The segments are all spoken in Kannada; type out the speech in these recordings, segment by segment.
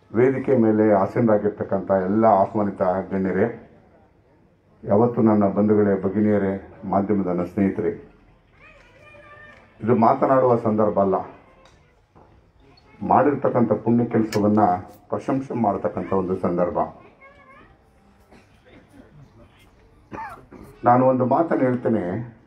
ವೇದಿಕೆ ಮೇಲೆ ಆಸೀನರಾಗಿರ್ತಕ್ಕಂಥ ಎಲ್ಲ ಆಹ್ವಾನಿತ ಗಣ್ಯರೇ ಯಾವತ್ತು ನನ್ನ ಬಂಧುಗಳೇ ಭಗಿನಿಯರೇ ಮಾಧ್ಯಮದ ನನ್ನ ಸ್ನೇಹಿತರೆ ಇದು ಮಾತನಾಡುವ ಸಂದರ್ಭ ಅಲ್ಲ ಮಾಡಿರ್ತಕ್ಕಂಥ ಪುಣ್ಯ ಕೆಲಸವನ್ನ ಪ್ರಶಂಸೆ ಮಾಡತಕ್ಕಂಥ ಒಂದು ಸಂದರ್ಭ ನಾನು ಒಂದು ಮಾತನ್ನು ಹೇಳ್ತೇನೆ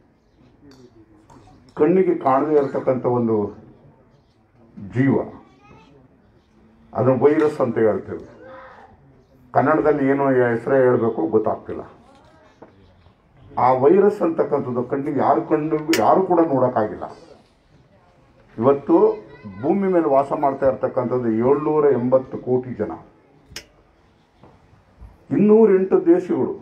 ಕಣ್ಣಿಗೆ ಕಾಣದೇ ಇರತಕ್ಕಂಥ ಒಂದು ಜೀವ ಅದನ್ನು ವೈರಸ್ ಅಂತ ಹೇಳ್ತೇವೆ ಕನ್ನಡದಲ್ಲಿ ಏನೋ ಹೆಸರೇ ಹೇಳಬೇಕು ಗೊತ್ತಾಗ್ತಿಲ್ಲ ಆ ವೈರಸ್ ಅಂತಕ್ಕಂಥದ್ದು ಕಣ್ಣಿಗೆ ಯಾರು ಕಣ್ಣು ಯಾರು ಕೂಡ ನೋಡೋಕ್ಕಾಗಿಲ್ಲ ಇವತ್ತು ಭೂಮಿ ಮೇಲೆ ವಾಸ ಮಾಡ್ತಾ ಇರ್ತಕ್ಕಂಥದ್ದು ಏಳ್ನೂರ ಎಂಬತ್ತು ಕೋಟಿ ಜನ ಇನ್ನೂರೆಂಟು ದೇಶಗಳು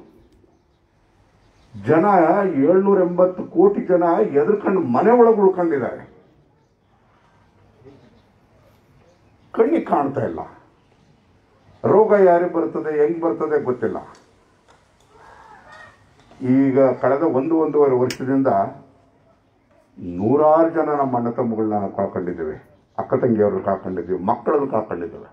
ಜನ ಏಳ್ನೂರ ಎಂಬತ್ತು ಕೋಟಿ ಜನ ಎದುರ್ಕೊಂಡು ಮನೆ ಒಳಗೆ ಉಳ್ಕೊಂಡಿದ್ದಾರೆ ಕಣ್ಣಿಗೆ ಕಾಣ್ತಾ ಇಲ್ಲ ರೋಗ ಯಾರಿಗೆ ಬರ್ತದೆ ಹೆಂಗ್ ಬರ್ತದೆ ಗೊತ್ತಿಲ್ಲ ಈಗ ಕಳೆದ ಒಂದು ಒಂದೂವರೆ ವರ್ಷದಿಂದ ನೂರಾರು ಜನ ನಮ್ಮ ಅಣ್ಣ ತಮ್ಮಗಳನ್ನ ನಾವು ಕಳ್ಕೊಂಡಿದ್ದೇವೆ ಅಕ್ಕ ತಂಗಿಯವ್ರನ್ನ ಕಳ್ಕೊಂಡಿದ್ದೀವಿ ಮಕ್ಕಳನ್ನು ಕಳ್ಕೊಂಡಿದ್ದೇವೆ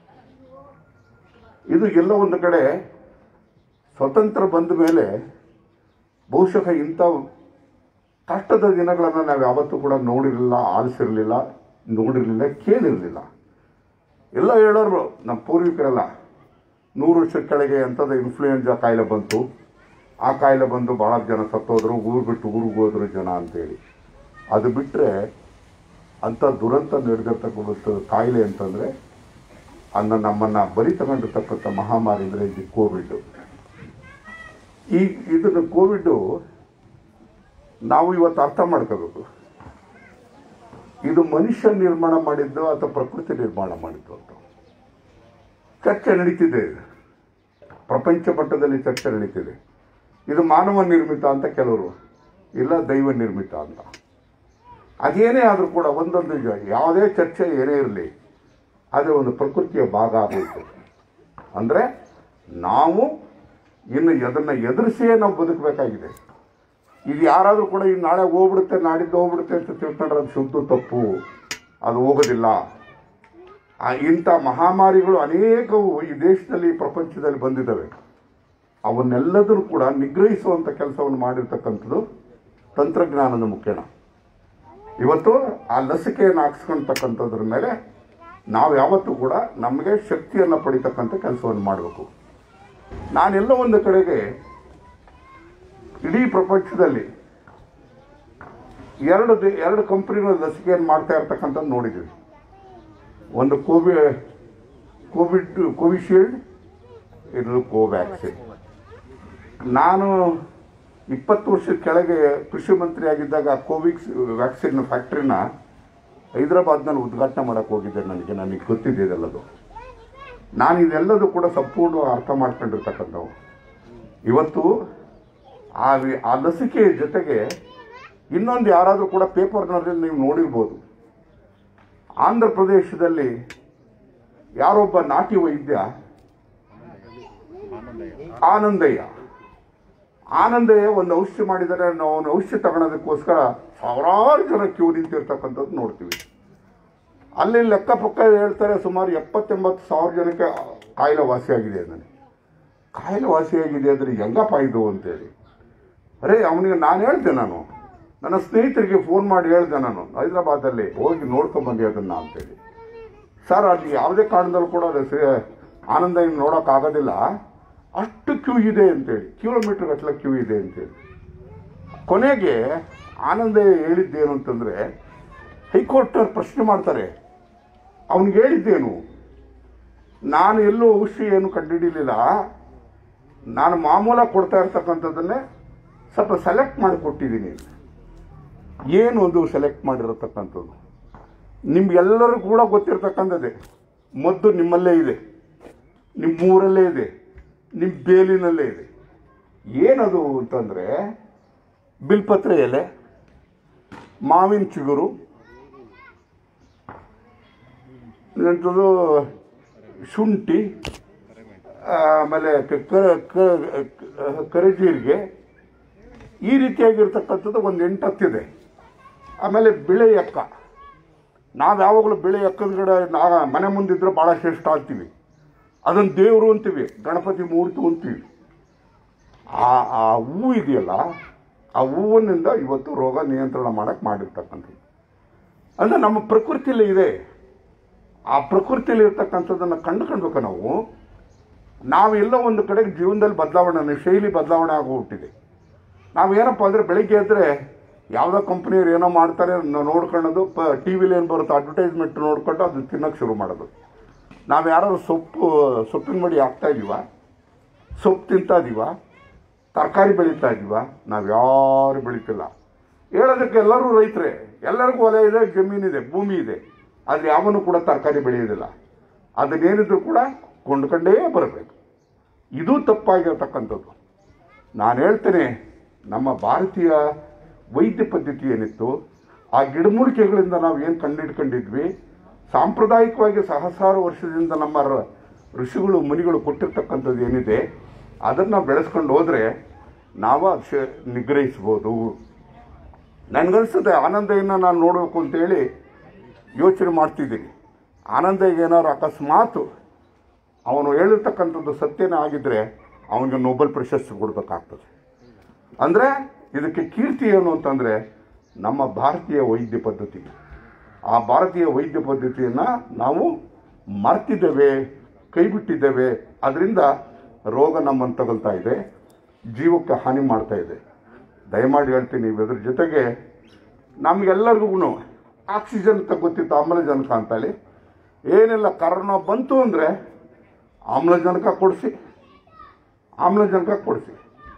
ಇದು ಎಲ್ಲ ಒಂದು ಕಡೆ ಸ್ವತಂತ್ರ ಬಂದ ಮೇಲೆ ಬಹುಶಃ ಇಂಥ ಕಷ್ಟದ ದಿನಗಳನ್ನು ನಾವು ಯಾವತ್ತೂ ಕೂಡ ನೋಡಿರಲಿಲ್ಲ ಆಲಿಸಿರಲಿಲ್ಲ ನೋಡಿರಲಿಲ್ಲ ಕೇಳಿರಲಿಲ್ಲ ಎಲ್ಲ ಹೇಳೋರು ನಮ್ಮ ಪೂರ್ವಿಕರೆಲ್ಲ ನೂರು ವರ್ಷದ ಕೆಳಗೆ ಎಂಥದ್ದು ಇನ್ಫ್ಲೂಯೆನ್ಸಾ ಕಾಯಿಲೆ ಬಂತು ಆ ಕಾಯಿಲೆ ಬಂದು ಭಾಳ ಜನ ಸತ್ತೋದ್ರು ಊರು ಬಿಟ್ಟು ಊರಿಗೆ ಹೋದ್ರು ಜನ ಅಂತೇಳಿ ಅದು ಬಿಟ್ಟರೆ ಅಂಥ ದುರಂತ ನಡೆದಿರ್ತಕ್ಕಂಥ ಕಾಯಿಲೆ ಅಂತಂದರೆ ಅನ್ನ ನಮ್ಮನ್ನು ಬಲಿ ತಗೊಂಡಿರ್ತಕ್ಕಂಥ ಮಹಾಮಾರಿ ಅಂದರೆ ಇದು ಕೋವಿಡ್ ಈ ಇದನ್ನು ಕೋವಿಡ್ ನಾವು ಇವತ್ತು ಅರ್ಥ ಮಾಡ್ಕೋಬೇಕು ಇದು ಮನುಷ್ಯ ನಿರ್ಮಾಣ ಮಾಡಿದ್ದು ಅಥವಾ ಪ್ರಕೃತಿ ನಿರ್ಮಾಣ ಮಾಡಿದ್ದು ಅಂತ ಚರ್ಚೆ ನಡೀತಿದೆ ಇದು. ಪ್ರಪಂಚ ಮಟ್ಟದಲ್ಲಿ ಚರ್ಚೆ ನಡೀತಿದೆ ಇದು ಮಾನವ ನಿರ್ಮಿತ ಅಂತ ಕೆಲವರು ಇಲ್ಲ ದೈವ ನಿರ್ಮಿತ ಅಂತ ಅದೇನೇ ಆದರೂ ಕೂಡ ಒಂದೊಂದು ಜ- ಯಾವುದೇ ಚರ್ಚೆ ಏನೇ ಇರಲಿ ಅದು ಒಂದು ಪ್ರಕೃತಿಯ ಭಾಗ ಆಗೋಯ್ತು ಅಂದರೆ ನಾವು ಇನ್ನು ಅದನ್ನು ಎದುರಿಸಿಯೇ ನಾವು ಬದುಕಬೇಕಾಗಿದೆ ಇದು ಯಾರಾದರೂ ಕೂಡ ಈಗ ನಾಳೆ ಹೋಗ್ಬಿಡುತ್ತೆ ನಾಡಿದ್ದು ಹೋಗ್ಬಿಡುತ್ತೆ ಅಂತ ತಿಳ್ಕೊಂಡ್ರೆ ಅದು ಶುದ್ಧ ತಪ್ಪು ಅದು ಹೋಗೋದಿಲ್ಲ ಆ ಇಂಥ ಮಹಾಮಾರಿಗಳು ಅನೇಕವು ಈ ದೇಶದಲ್ಲಿ ಪ್ರಪಂಚದಲ್ಲಿ ಬಂದಿದ್ದಾವೆ ಅವನ್ನೆಲ್ಲದನ್ನು ಕೂಡ ನಿಗ್ರಹಿಸುವಂಥ ಕೆಲಸವನ್ನು ಮಾಡಿರ್ತಕ್ಕಂಥದ್ದು ತಂತ್ರಜ್ಞಾನದ ಮುಖೇನ ಇವತ್ತು ಆ ಲಸಿಕೆಯನ್ನು ಹಾಕ್ಸ್ಕೊಳ್ತಕ್ಕಂಥದ್ರ ಮೇಲೆ ನಾವು ಯಾವತ್ತೂ ಕೂಡ ನಮಗೆ ಶಕ್ತಿಯನ್ನು ಪಡಿತಕ್ಕಂಥ ಕೆಲಸವನ್ನು ಮಾಡಬೇಕು ನಾನೆಲ್ಲ ಒಂದು ಕಡೆಗೆ ಇಡೀ ಪ್ರಪಂಚದಲ್ಲಿ ಎರಡು ದೇ- ಎರಡು ಕಂಪ್ನಿಗಳ ಲಸಿಕೆಯನ್ನು ಮಾಡ್ತಾ ಇರ್ತಕ್ಕಂಥದ್ದು ನೋಡಿದ್ದೀವಿ ಒಂದು ಕೋವಿ ಕೋವಿಡ್ ಕೋವಿಶೀಲ್ಡ್ ಇನ್ನೊಂದು ಕೋವ್ಯಾಕ್ಸಿನ್ ನಾನು ಇಪ್ಪತ್ತು ವರ್ಷದ ಕೆಳಗೆ ಕೃಷಿ ಮಂತ್ರಿ ಆಗಿದ್ದಾಗ ಕೋವಿಕ್ಸ್ ವ್ಯಾಕ್ಸಿನ್ ಫ್ಯಾಕ್ಟ್ರಿನ ಹೈದರಾಬಾದ್ನಲ್ಲಿ ಉದ್ಘಾಟನೆ ಮಾಡೋಕ್ಕೆ ಹೋಗಿದ್ದೆ ನನಗೆ ನನಗೆ ಗೊತ್ತಿದೆ ಇದೆಲ್ಲದು ನಾನು ಇದೆಲ್ಲದೂ ಕೂಡ ಸಂಪೂರ್ಣ ಅರ್ಥ ಮಾಡ್ಕೊಂಡಿರ್ತಕ್ಕಂಥವು ಇವತ್ತು ಆ ವಿ- ಆ ಲಸಿಕೆ ಜೊತೆಗೆ ಇನ್ನೊಂದು ಯಾರಾದರೂ ಕೂಡ ಪೇಪರ್ನಲ್ಲಿ ನೀವು ನೋಡಿರ್ಬೋದು ಆಂಧ್ರ ಪ್ರದೇಶದಲ್ಲಿ ಯಾರೊಬ್ಬ ನಾಟಿ ವೈದ್ಯ ಆನಂದಯ್ಯ ಆನಂದಯ್ಯ ಒಂದು ಔಷಧಿ ಮಾಡಿದರೆ ನಾವು ಅವನು ಔಷಧಿ ತಗೊಳೋದಕ್ಕೋಸ್ಕರ ಸಾವಿರಾರು ಜನ ಕ್ಯೂ ನಿಂತಿರ್ತಕ್ಕಂಥದ್ದು ನೋಡ್ತೀವಿ ಅಲ್ಲಿ ಲೆಕ್ಕ ಪಕ್ಕ ಹೇಳ್ತಾರೆ ಸುಮಾರು ಎಪ್ಪತ್ತೆಂಬತ್ತು ಸಾವಿರ ಜನಕ್ಕೆ ಕಾಯಿಲೆ ವಾಸಿಯಾಗಿದೆ ನನಗೆ ಕಾಯಿಲೆ ವಾಸಿಯಾಗಿದೆ ಅಂದರೆ ಹೆಂಗಪ್ಪ ಇದು ಅಂತೇಳಿ ಅರೇ ಅವನಿಗೆ ನಾನು ಹೇಳ್ದೆ ನಾನು ನನ್ನ ಸ್ನೇಹಿತರಿಗೆ ಫೋನ್ ಮಾಡಿ ಹೇಳ್ದೆ ನಾನು ಹೈದರಾಬಾದಲ್ಲಿ ಹೋಗಿ ನೋಡ್ಕೊಂಬಂದೆ ಅದನ್ನು ಅಂತೇಳಿ ಸರ್ ಅಲ್ಲಿ ಯಾವುದೇ ಕಾರಣದಲ್ಲೂ ಕೂಡ ಅದು ಸೇ- ಆನಂದ ಇನ್ನು ನೋಡೋಕ್ಕಾಗೋದಿಲ್ಲ ಅಷ್ಟು ಕ್ಯೂ ಇದೆ ಅಂತೇಳಿ ಕಿಲೋಮೀಟರ್ ಗಟ್ಟಲೆ ಕ್ಯೂ ಇದೆ ಅಂತೇಳಿ ಕೊನೆಗೆ ಆನಂದ ಹೇಳಿದ್ದೇನು ಅಂತಂದರೆ ಹೈಕೋರ್ಟ್ನವ್ರು ಪ್ರಶ್ನೆ ಮಾಡ್ತಾರೆ ಅವನಿಗೆ ಹೇಳಿದ್ದೇನು ನಾನು ಎಲ್ಲೂ ಔಷಧಿ ಏನು ಕಂಡುಹಿಡಿಲಿಲ್ಲ ನಾನು ಮಾಮೂಲಾಗಿ ಕೊಡ್ತಾ ಇರ್ತಕ್ಕಂಥದ್ದನ್ನೇ ಸ್ವಲ್ಪ ಸೆಲೆಕ್ಟ್ ಮಾಡಿ ಕೊಟ್ಟಿದ್ದೀನಿ ಏನು ಒಂದು ಸೆಲೆಕ್ಟ್ ಮಾಡಿರತಕ್ಕಂಥದ್ದು ನಿಮ್ಗೆಲ್ಲರೂ ಕೂಡ ಗೊತ್ತಿರ್ತಕ್ಕಂಥದ್ದೇ ಮದ್ದು ನಿಮ್ಮಲ್ಲೇ ಇದೆ ನಿಮ್ಮೂರಲ್ಲೇ ಇದೆ ನಿಮ್ಮ ಬೇಲಿನಲ್ಲೇ ಇದೆ ಏನದು ಅಂತಂದರೆ ಬಿಲ್ಪತ್ರೆ ಎಲೆ ಮಾವಿನ ಚಿಗುರು ಎಂಥದ್ದು ಶುಂಠಿ ಆಮೇಲೆ ಕ- ಕ- ಕ- ಕರಿಜೀರಿಗೆ ಈ ರೀತಿಯಾಗಿರ್ತಕ್ಕಂಥದ್ದು ಒಂದು ಎಂಟು ಹತ್ತಿದೆ ಆಮೇಲೆ ಬಿಳೆ ಎಕ್ಕ ನಾವು ಯಾವಾಗಲೂ ಬೆಳೆ ಎಕ್ಕದ ನಾ ಮನೆ ಮುಂದಿದ್ರೆ ಭಾಳ ಶ್ರೇಷ್ಠ ಅಂತೀವಿ ಅದನ್ನು ದೇವರು ಅಂತೀವಿ ಗಣಪತಿ ಮೂರ್ತಿ ಅಂತೀವಿ ಆ ಆ ಹೂವು ಇದೆಯಲ್ಲ ಆ ಹೂವಿನಿಂದ ಇವತ್ತು ರೋಗ ನಿಯಂತ್ರಣ ಮಾಡಕ್ಕೆ ಮಾಡಿರ್ತಕ್ಕಂಥದ್ದು ಅಂದರೆ ನಮ್ಮ ಪ್ರಕೃತಿಯಲ್ಲಿ ಇದೆ ಆ ಪ್ರಕೃತಿಯಲ್ಲಿ ಇರ್ತಕ್ಕಂಥದ್ದನ್ನು ಕಂಡುಕೊಳ್ಬೇಕು ನಾವು ನಾವೆಲ್ಲ ಒಂದು ಕಡೆಗೆ ಜೀವನದಲ್ಲಿ ಬದಲಾವಣೆ ಶೈಲಿ ಬದಲಾವಣೆ ಆಗೋಗ್ಬಿಟ್ಟಿದೆ ನಾವೇನಪ್ಪ ಅಂದರೆ ಬೆಳಿಗ್ಗೆ ಎದ್ದರೆ ಯಾವುದೋ ಕಂಪ್ನಿಯವ್ರು ಏನೋ ಮಾಡ್ತಾರೆ ಅದನ್ನ ನೋಡ್ಕೊಳ್ಳೋದು ಪ ಟಿ ವಿಲಿ ಏನು ಬರುತ್ತೆ ಅಡ್ವರ್ಟೈಸ್ಮೆಂಟ್ ನೋಡ್ಕೊಂಡು ಅದನ್ನ ತಿನ್ನೋಕ್ಕೆ ಶುರು ಮಾಡೋದು ನಾವು ಯಾರು ಸೊಪ್ಪು ಸೊಪ್ಪಿನ ಮಡಿ ಹಾಕ್ತಾ ಇದೀವ ಸೊಪ್ಪು ತಿಂತಾ ಇದೀವ ತರಕಾರಿ ಬೆಳೀತಾ ಇದೀವ ನಾವು ಯಾರು ಬೆಳೀತಿಲ್ಲ ಹೇಳೋದಕ್ಕೆ ಎಲ್ಲರೂ ರೈತರೇ ಎಲ್ಲರಿಗೂ ಹೊಲ ಇದೆ ಜಮೀನಿದೆ ಭೂಮಿ ಇದೆ ಆದರೆ ಯಾವನು ಕೂಡ ತರಕಾರಿ ಬೆಳೆಯೋದಿಲ್ಲ ಅದನ್ನೇನಿದ್ರು ಕೂಡ ಕೊಂಡ್ಕೊಂಡೇ ಬರಬೇಕು ಇದು ತಪ್ಪಾಗಿರ್ತಕ್ಕಂಥದ್ದು ನಾನು ಹೇಳ್ತೇನೆ ನಮ್ಮ ಭಾರತೀಯ ವೈದ್ಯ ಪದ್ಧತಿ ಏನಿತ್ತು ಆ ಗಿಡಮೂಲಿಕೆಗಳಿಂದ ನಾವು ಏನು ಕಂಡಿಡ್ಕೊಂಡಿದ್ವಿ ಸಾಂಪ್ರದಾಯಿಕವಾಗಿ ಸಹಸ್ರಾರು ವರ್ಷದಿಂದ ನಮ್ಮ ರ- ಋಷಿಗಳು ಮುನಿಗಳು ಕೊಟ್ಟಿರ್ತಕ್ಕಂಥದ್ದು ಏನಿದೆ ಅದನ್ನು ಬೆಳೆಸ್ಕೊಂಡು ಹೋದರೆ ನಾವು ಅದು ಶೇ- ನಿಗ್ರಹಿಸ್ಬೋದು ನನಗನ್ಸುತ್ತೆ ಆನಂದಯನ್ನು ನಾನು ನೋಡಬೇಕು ಅಂತೇಳಿ ಯೋಚನೆ ಮಾಡ್ತಿದ್ದೀನಿ ಆನಂದಗೆ ಏನಾದ್ರು ಅಕಸ್ಮಾತ್ ಅವನು ಹೇಳಿರ್ತಕ್ಕಂಥದ್ದು ಸತ್ಯನೇ ಆಗಿದ್ದರೆ ಅವನಿಗೆ ನೊಬೆಲ್ ಪ್ರಶಸ್ತಿ ಕೊಡಬೇಕಾಗ್ತದೆ ಅಂದರೆ ಇದಕ್ಕೆ ಕೀರ್ತಿ ಏನು ಅಂತಂದರೆ ನಮ್ಮ ಭಾರತೀಯ ವೈದ್ಯ ಪದ್ಧತಿ ಆ ಭಾರತೀಯ ವೈದ್ಯ ಪದ್ಧತಿಯನ್ನು ನಾವು ಮರ್ತಿದ್ದೇವೆ ಕೈಬಿಟ್ಟಿದ್ದೇವೆ ಅದರಿಂದ ರೋಗ ನಮ್ಮನ್ನು ತಗೊಳ್ತಾ ಇದೆ ಜೀವಕ್ಕೆ ಹಾನಿ ಮಾಡ್ತಾ ಇದೆ ದಯಮಾಡಿ ಹೇಳ್ತೀನಿ ಇದ್ರ ಜೊತೆಗೆ ನಮಗೆಲ್ಲರಿಗೂ ಆಕ್ಸಿಜನ್ ಅಂತ ಗೊತ್ತಿತ್ತು ಆಮ್ಲಜನಕ ಅಂತೇಳಿ ಏನೆಲ್ಲ ಕರೋನಾ ಬಂತು ಅಂದರೆ ಆಮ್ಲಜನಕ ಕೊಡಿಸಿ ಆಮ್ಲಜನಕ ಕೊಡಿಸಿ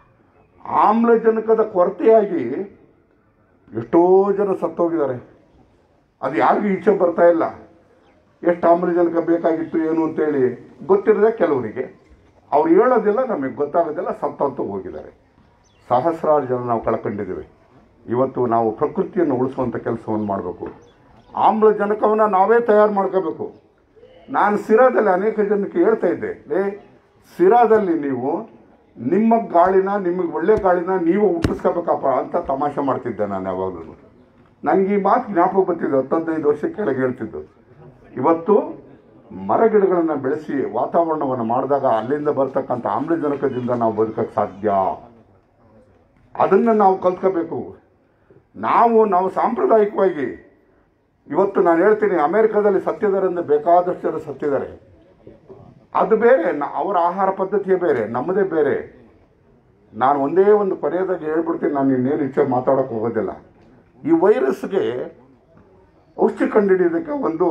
ಆಮ್ಲಜನಕದ ಕೊರತೆಯಾಗಿ ಎಷ್ಟೋ ಜನ ಸತ್ತೋಗಿದ್ದಾರೆ ಅದು ಯಾರಿಗೂ ಈಚೆ ಬರ್ತಾ ಇಲ್ಲ ಎಷ್ಟು ಆಮ್ಲಜನಕ ಬೇಕಾಗಿತ್ತು ಏನು ಅಂತೇಳಿ ಗೊತ್ತಿರದೆ ಕೆಲವರಿಗೆ ಅವ್ರು ಹೇಳೋದಿಲ್ಲ ನಮಗೆ ಗೊತ್ತಾಗೋದಿಲ್ಲ ಸತ್ತಂತೂ ಹೋಗಿದ್ದಾರೆ ಸಹಸ್ರಾರು ಜನ ನಾವು ಕಳ್ಕೊಂಡಿದ್ದೀವಿ ಇವತ್ತು ನಾವು ಪ್ರಕೃತಿಯನ್ನು ಉಳಿಸುವಂಥ ಕೆಲಸವನ್ನು ಮಾಡಬೇಕು ಆಮ್ಲಜನಕವನ್ನು ನಾವೇ ತಯಾರು ಮಾಡ್ಕೋಬೇಕು ನಾನು ಸಿರಾದಲ್ಲಿ ಅನೇಕ ಜನಕ್ಕೆ ಹೇಳ್ತಾ ಇದ್ದೆ ಲೇ ಸಿರಾದಲ್ಲಿ ನೀವು ನಿಮ್ಮ ಗಾಳಿನ ನಿಮಗೆ ಒಳ್ಳೆ ಗಾಳಿನ ನೀವು ಹುಟ್ಟಿಸ್ಕೋಬೇಕಪ್ಪ ಅಂತ ತಮಾಷೆ ಮಾಡ್ತಿದ್ದೆ ನಾನು ಯಾವಾಗಲೂ ನನಗೆ ಈ ಮಾತು ಜ್ಞಾಪಕ ಬರ್ತಿದ್ದು ಹತ್ತೊಂದೈದು ವರ್ಷ ಕೆಳಗೆ ಹೇಳ್ತಿದ್ದು ಇವತ್ತು ಮರಗಿಡಗಳನ್ನು ಬೆಳೆಸಿ ವಾತಾವರಣವನ್ನು ಮಾಡಿದಾಗ ಅಲ್ಲಿಂದ ಬರ್ತಕ್ಕಂಥ ಆಮ್ಲಜನಕದಿಂದ ನಾವು ಬದುಕಕ್ಕೆ ಸಾಧ್ಯ ಅದನ್ನು ನಾವು ಕಲ್ತ್ಕೋಬೇಕು ನಾವು ನಾವು ಸಾಂಪ್ರದಾಯಿಕವಾಗಿ ಇವತ್ತು ನಾನು ಹೇಳ್ತೀನಿ ಅಮೆರಿಕದಲ್ಲಿ ಸತ್ತಿದ್ದಾರೆ ಬೇಕಾದಷ್ಟು ಜನ ಸತ್ತಿದ್ದಾರೆ ಅದು ಬೇರೆ ನ- ಅವರ ಆಹಾರ ಪದ್ಧತಿಯೇ ಬೇರೆ ನಮ್ಮದೇ ಬೇರೆ ನಾನು ಒಂದೇ ಒಂದು ಕೊನೆಯದಾಗಿ ಹೇಳ್ಬಿಡ್ತೀನಿ ನಾನು ಇನ್ನೇನು ಇಚ್ಛೆ ಮಾತಾಡೋಕೆ ಹೋಗೋದಿಲ್ಲ ಈ ವೈರಸ್ಗೆ ಔಷಧಿ ಕಂಡುಹಿಡಿಯೋದಕ್ಕೆ ಒಂದು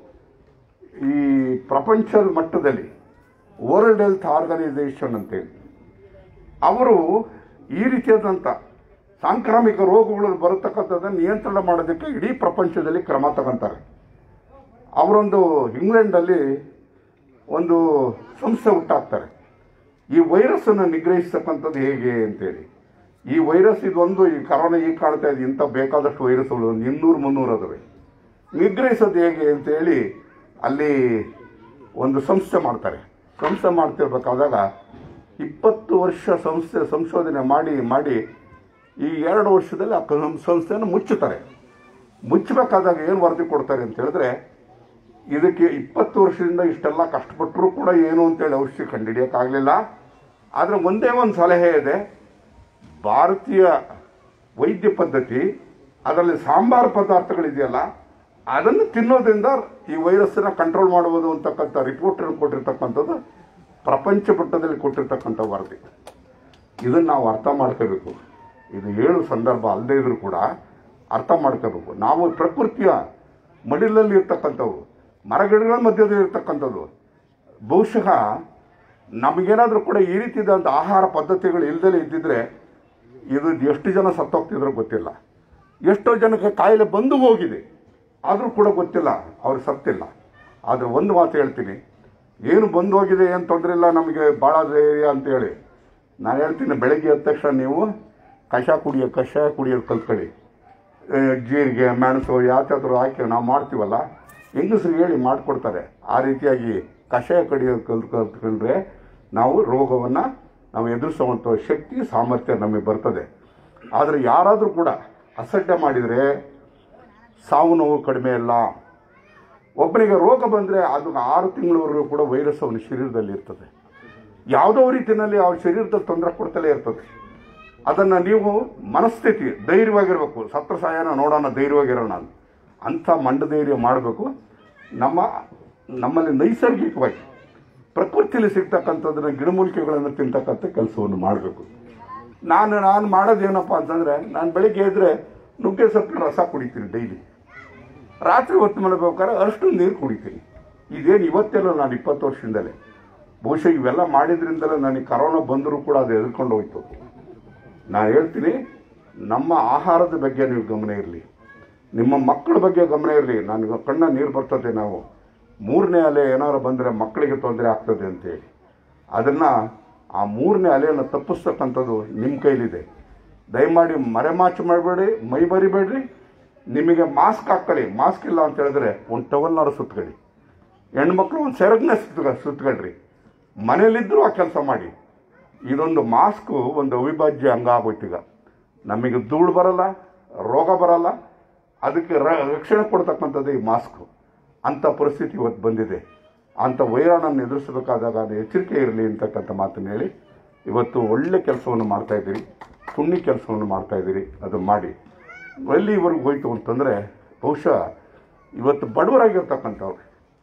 ಈ ಪ್ರಪಂಚದ ಮಟ್ಟದಲ್ಲಿ ವರ್ಲ್ಡ್ ಹೆಲ್ತ್ ಆರ್ಗನೈಸೇಷನ್ ಅಂತೇಳಿ ಅವರು ಈ ರೀತಿಯಾದಂಥ ಸಾಂಕ್ರಾಮಿಕ ರೋಗಗಳು ಬರತಕ್ಕಂಥದ್ದನ್ನು ನಿಯಂತ್ರಣ ಮಾಡೋದಕ್ಕೆ ಇಡೀ ಪ್ರಪಂಚದಲ್ಲಿ ಕ್ರಮ ತಗೊಂತಾರೆ ಅವರೊಂದು ಇಂಗ್ಲೆಂಡಲ್ಲಿ ಒಂದು ಸಂಸ್ಥೆ ಹುಟ್ಟಾಕ್ತಾರೆ ಈ ವೈರಸ್ಸನ್ನು ನಿಗ್ರಹಿಸ್ತಕ್ಕಂಥದ್ದು ಹೇಗೆ ಅಂತೇಳಿ ಈ ವೈರಸ್ ಇದೊಂದು ಈ ಕರೋನಾ ಈಗ ಕಾಣ್ತಾ ಇದೆ ಇಂಥ ಬೇಕಾದಷ್ಟು ವೈರಸ್ಗಳು ಒಂದು ಇನ್ನೂರು ಮುನ್ನೂರು ಅದಾವೆ ನಿಗ್ರಹಿಸೋದು ಹೇಗೆ ಅಂತೇಳಿ ಅಲ್ಲಿ ಒಂದು ಸಂಸ್ಥೆ ಮಾಡ್ತಾರೆ ಸಂಸ್ಥೆ ಮಾಡ್ತಿರ್ಬೇಕಾದಾಗ ಇಪ್ಪತ್ತು ವರ್ಷ ಸಂಸ್ಥೆ ಸಂಶೋಧನೆ ಮಾಡಿ ಮಾಡಿ ಈ ಎರಡು ವರ್ಷದಲ್ಲಿ ಆ ಕಂ- ಸಂಸ್ಥೆಯನ್ನು ಮುಚ್ಚುತ್ತಾರೆ ಮುಚ್ಚಬೇಕಾದಾಗ ಏನು ವರದಿ ಕೊಡ್ತಾರೆ ಅಂತ ಹೇಳಿದ್ರೆ ಇದಕ್ಕೆ ಇಪ್ಪತ್ತು ವರ್ಷದಿಂದ ಇಷ್ಟೆಲ್ಲ ಕಷ್ಟಪಟ್ಟರೂ ಕೂಡ ಏನು ಅಂತೇಳಿ ಔಷಧಿ ಕಂಡುಹಿಡಿಯೋಕ್ಕಾಗಲಿಲ್ಲ ಆದರೆ ಒಂದೇ ಒಂದು ಸಲಹೆ ಇದೆ ಭಾರತೀಯ ವೈದ್ಯ ಪದ್ಧತಿ ಅದರಲ್ಲಿ ಸಾಂಬಾರು ಪದಾರ್ಥಗಳಿದೆಯಲ್ಲ ಅದನ್ನು ತಿನ್ನೋದ್ರಿಂದ ಈ ವೈರಸ್ಸನ್ನು ಕಂಟ್ರೋಲ್ ಮಾಡ್ಬೋದು ಅಂತಕ್ಕಂಥ ರಿಪೋರ್ಟ್ ಕೊಟ್ಟಿರ್ತಕ್ಕಂಥದ್ದು ಪ್ರಪಂಚ ಮಟ್ಟದಲ್ಲಿ ಕೊಟ್ಟಿರ್ತಕ್ಕಂಥ ವರದಿ ಇದನ್ನು ನಾವು ಅರ್ಥ ಮಾಡ್ಕೋಬೇಕು ಇದು ಹೇಳು ಸಂದರ್ಭ ಅಲ್ಲದೇ ಇದ್ರೂ ಕೂಡ ಅರ್ಥ ಮಾಡ್ಕೋಬೇಕು ನಾವು ಪ್ರಕೃತಿಯ ಮಡಿಲಲ್ಲಿ ಇರ್ತಕ್ಕಂಥವು ಮರಗಿಡಗಳ ಮಧ್ಯದಲ್ಲಿ ಇರ್ತಕ್ಕಂಥದ್ದು ಬಹುಶಃ ನಮಗೇನಾದರೂ ಕೂಡ ಈ ರೀತಿಯಾದಂಥ ಆಹಾರ ಪದ್ಧತಿಗಳು ಇಲ್ಲದೇ ಇದ್ದಿದ್ರೆ ಇದು ಎಷ್ಟು ಜನ ಸತ್ತೋಗ್ತಿದ್ರು ಗೊತ್ತಿಲ್ಲ ಎಷ್ಟೋ ಜನಕ್ಕೆ ಕಾಯಿಲೆ ಬಂದು ಹೋಗಿದೆ ಆದರೂ ಕೂಡ ಗೊತ್ತಿಲ್ಲ ಅವ್ರು ಸತ್ತಿಲ್ಲ ಆದರೆ ಒಂದು ಮಾತು ಹೇಳ್ತೀನಿ ಏನು ಬಂದು ಹೋಗಿದೆ ಏನು ತೊಂದರೆ ಇಲ್ಲ ನಮಗೆ ಭಾಳ ಧೈರ್ಯ ಅಂತೇಳಿ ನಾನು ಹೇಳ್ತೀನಿ ಬೆಳಗ್ಗೆ ಎದ್ದ ತಕ್ಷಣ ನೀವು ಕಷಾಯ ಕುಡಿಯೋ ಕಷಾಯ ಕುಡಿಯೋದು ಕಲ್ತ್ಕೊಳ್ಳಿ ಆ, ಜೀರಿಗೆ ಮೆಣಸು ಯಾವ್ದಾದ್ರು ಹಾಕಿ ನಾವು ಮಾಡ್ತೀವಲ್ಲ ಹೆಂಗಸ್ರಿಗೆ ಹೇಳಿ ಮಾಡಿಕೊಡ್ತಾರೆ ಆ ರೀತಿಯಾಗಿ ಕಷಾಯ ಕಡಿಯೋದು ಕಲ್ತ್ ಕಲ್ತ್ಕೊಂಡ್ರೆ ನಾವು ರೋಗವನ್ನು ನಾವು ಎದುರಿಸುವಂಥ ಶಕ್ತಿ ಸಾಮರ್ಥ್ಯ ನಮಗೆ ಬರ್ತದೆ ಆದರೆ ಯಾರಾದರೂ ಕೂಡ ಅಸಡ್ಡೆ ಮಾಡಿದರೆ ಸಾವು ನೋವು ಕಡಿಮೆ ಇಲ್ಲ ಒಬ್ಬನಿಗೆ ರೋಗ ಬಂದರೆ ಅದು ಆರು ತಿಂಗಳವರೆಗೂ ಕೂಡ ವೈರಸ್ ಅವನ ಶರೀರದಲ್ಲಿ ಇರ್ತದೆ ಯಾವುದೋ ರೀತಿಯಲ್ಲಿ ಅವ್ರ ಶರೀರದಲ್ಲಿ ತೊಂದರೆ ಕೊಡ್ತಲೇ ಇರ್ತದೆ ಅದನ್ನು ನೀವು ಮನಸ್ಥಿತಿ ಧೈರ್ಯವಾಗಿರ್ಬೇಕು ಸತ್ರ ಸಾಯನ ನೋಡೋಣ ಧೈರ್ಯವಾಗಿರೋಣ ಅಂತ. ಅಂಥ ಮಂಡ ಧೈರ್ಯ ಮಾಡಬೇಕು ನಮ್ಮ ನಮ್ಮಲ್ಲಿ ನೈಸರ್ಗಿಕವಾಗಿ ಪ್ರಕೃತಿಯಲ್ಲಿ ಸಿಗ್ತಕ್ಕಂಥದ್ದನ್ನ ಗಿಡಮೂಲಿಕೆಗಳನ್ನು ತಿಂತಕ್ಕಂಥ ಕೆಲಸವನ್ನು ಮಾಡಬೇಕು ನಾನು ನಾನು ಮಾಡೋದೇನಪ್ಪ ಅಂತಂದರೆ ನಾನು ಬೆಳಿಗ್ಗೆ ಎದ್ದರೆ ನುಗ್ಗೆ ಸೊಪ್ಪಿನ ರಸ ಕುಡಿತೀನಿ ಡೈಲಿ ರಾತ್ರಿ ಹೊತ್ತು ಮಲಗಬೇಕಾದ್ರೆ ಅಷ್ಟು ನೀರು ಕುಡಿತೀನಿ ಇದೇನು ಇವತ್ತೆಲ್ಲ ನಾನು ಇಪ್ಪತ್ತು ವರ್ಷದಿಂದಲೇ ಬಹುಶಃ ಇವೆಲ್ಲ ಮಾಡಿದ್ರಿಂದಲೇ ನನಗೆ ಕರೋನಾ ಬಂದರೂ ಕೂಡ ಅದು ಎದುರ್ಕೊಂಡು ಹೋಯ್ತು ನಾನು ಹೇಳ್ತೀನಿ ನಮ್ಮ ಆಹಾರದ ಬಗ್ಗೆ ನೀವು ಗಮನ ಇರಲಿ ನಿಮ್ಮ ಮಕ್ಕಳ ಬಗ್ಗೆ ಗಮನ ಇರಲಿ ನನಗೆ ಕಣ್ಣ ನೀರು ಬರ್ತದೆ ನಾವು ಮೂರನೇ ಅಲೆ ಏನಾದ್ರು ಬಂದರೆ ಮಕ್ಕಳಿಗೆ ತೊಂದರೆ ಆಗ್ತದೆ ಅಂತೇಳಿ ಅದನ್ನು ಆ ಮೂರನೇ ಅಲೆಯನ್ನು ತಪ್ಪಿಸ್ತಕ್ಕಂಥದ್ದು ನಿಮ್ಮ ಕೈಲಿದೆ ದಯಮಾಡಿ ಮರೆಮಾಚು ಮಾಡಬೇಡಿ ಮೈ ಬರಿಬೇಡ್ರಿ ನಿಮಗೆ ಮಾಸ್ಕ್ ಹಾಕ್ಕೊಳ್ಳಿ ಮಾಸ್ಕ್ ಇಲ್ಲ ಅಂತ ಹೇಳಿದ್ರೆ ಒಂದು ಟವಲ್ನಾರು ಸುತ್ಕೊಳ್ಳಿ ಹೆಣ್ಮಕ್ಳು ಒಂದು ಸೆರಗ್ನ ಸುತ್ತ ಸುತ್ಕೊಳ್ರಿ ಮನೇಲಿದ್ದರೂ ಆ ಕೆಲಸ ಮಾಡಿ ಇದೊಂದು ಮಾಸ್ಕು ಒಂದು ಅವಿಭಾಜ್ಯ ಅಂಗ ಆಗೋಯ್ತೀಗ ನಮಗೆ ಧೂಳು ಬರಲ್ಲ ರೋಗ ಬರಲ್ಲ ಅದಕ್ಕೆ ರ ರಕ್ಷಣೆ ಕೊಡ್ತಕ್ಕಂಥದ್ದು ಈ ಮಾಸ್ಕು ಅಂಥ ಪರಿಸ್ಥಿತಿ ಇವತ್ತು ಬಂದಿದೆ ಅಂಥ ವೈರಾಣನ್ನು ಎದುರಿಸಬೇಕಾದಾಗ ಅದು ಎಚ್ಚರಿಕೆ ಇರಲಿ ಅಂತಕ್ಕಂಥ ಮಾತನ್ನು ಹೇಳಿ ಇವತ್ತು ಒಳ್ಳೆ ಕೆಲಸವನ್ನು ಮಾಡ್ತಾ ಇದ್ದೀರಿ ಪುಣ್ಯ ಕೆಲಸವನ್ನು ಮಾಡ್ತಾ ಇದ್ದೀರಿ ಅದು ಮಾಡಿ ಎಲ್ಲಿವರೆಗೂ ಹೋಯ್ತು ಅಂತಂದರೆ ಬಹುಶಃ ಇವತ್ತು ಬಡವರಾಗಿರ್ತಕ್ಕಂಥವ್ರು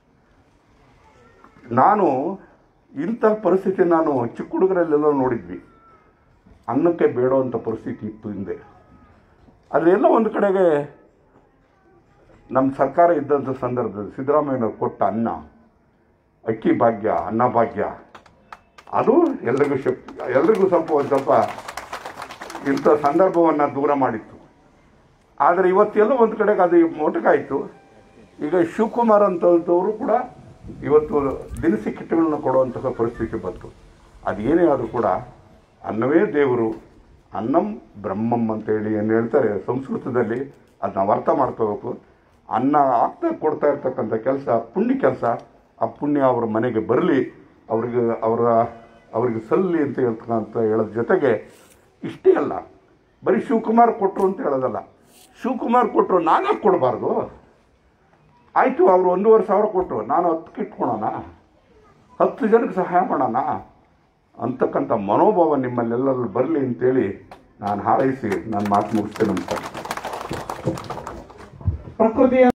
ನಾನು ಇಂಥ ಪರಿಸ್ಥಿತಿ ನಾನು ಚಿಕ್ಕ ಹುಡುಗರಲ್ಲೆಲ್ಲ ನೋಡಿದ್ವಿ ಅನ್ನಕ್ಕೆ ಬೇಡೋವಂಥ ಪರಿಸ್ಥಿತಿ ಇತ್ತು ಹಿಂದೆ ಅದೆಲ್ಲ ಒಂದು ಕಡೆಗೆ ನಮ್ಮ ಸರ್ಕಾರ ಇದ್ದಂಥ ಸಂದರ್ಭದಲ್ಲಿ ಸಿದ್ದರಾಮಯ್ಯನವ್ರು ಕೊಟ್ಟ ಅನ್ನ ಅಕ್ಕಿ ಭಾಗ್ಯ ಅನ್ನ ಭಾಗ್ಯ ಅದು ಎಲ್ರಿಗೂ ಶಕ್ತಿ ಎಲ್ರಿಗೂ ಸ್ವಲ್ಪ ಒಂದು ಸ್ವಲ್ಪ ಇಂಥ ಸಂದರ್ಭವನ್ನು ದೂರ ಮಾಡಿತ್ತು ಆದರೆ ಇವತ್ತೆಲ್ಲ ಒಂದು ಕಡೆಗೆ ಅದು ಮೊಟಕಾಯಿತು ಈಗ ಶಿವಕುಮಾರ್ ಅಂತವರು ಕೂಡ ಇವತ್ತು ದಿನಸಿ ಕಿಟ್ಗಳನ್ನ ಕೊಡುವಂತಹ ಪರಿಸ್ಥಿತಿ ಬಂತು ಅದೇನೇ ಆದರೂ ಕೂಡ ಅನ್ನವೇ ದೇವರು ಅನ್ನಂ ಬ್ರಹ್ಮಂ ಅಂತೇಳಿ ಏನು ಹೇಳ್ತಾರೆ ಸಂಸ್ಕೃತದಲ್ಲಿ ಅದನ್ನ ನಾವು ಅರ್ಥ ಮಾಡ್ಕೋಬೇಕು ಅನ್ನ ಆಗ್ತಾ ಕೊಡ್ತಾ ಇರ್ತಕ್ಕಂಥ ಕೆಲಸ ಪುಣ್ಯ ಕೆಲಸ ಆ ಪುಣ್ಯ ಅವ್ರ ಮನೆಗೆ ಬರಲಿ ಅವ್ರಿಗೆ ಅವರ ಅವ್ರಿಗೆ ಸಲ್ಲಿ ಅಂತ ಹೇಳ್ತಕ್ಕಂಥ ಹೇಳೋದ್ರ ಜೊತೆಗೆ ಇಷ್ಟೇ ಅಲ್ಲ ಬರೀ ಶಿವಕುಮಾರ್ ಕೊಟ್ಟರು ಅಂತ ಹೇಳೋದಲ್ಲ ಶಿವಕುಮಾರ್ ಕೊಟ್ಟರು ನಾನೇ ಕೊಡಬಾರ್ದು ಆಯಿತು ಅವರು ಒಂದೂವರೆ ಸಾವಿರ ಕೊಟ್ಟರು ನಾನು ಹತ್ತು ಇಟ್ಕೊಳೋಣ ಹತ್ತು ಜನಕ್ಕೆ ಸಹಾಯ ಮಾಡೋಣ ಅಂತಕ್ಕಂಥ ಮನೋಭಾವ ನಿಮ್ಮಲ್ಲೆಲ್ಲರೂ ಬರಲಿ ಅಂತೇಳಿ ನಾನು ಹಾರೈಸಿ ನಾನು ಮಾತು ಮುಗಿಸ್ತೇನೆ ನಮಸ್ಕಾರ ಪ್ರಕೃತಿಯ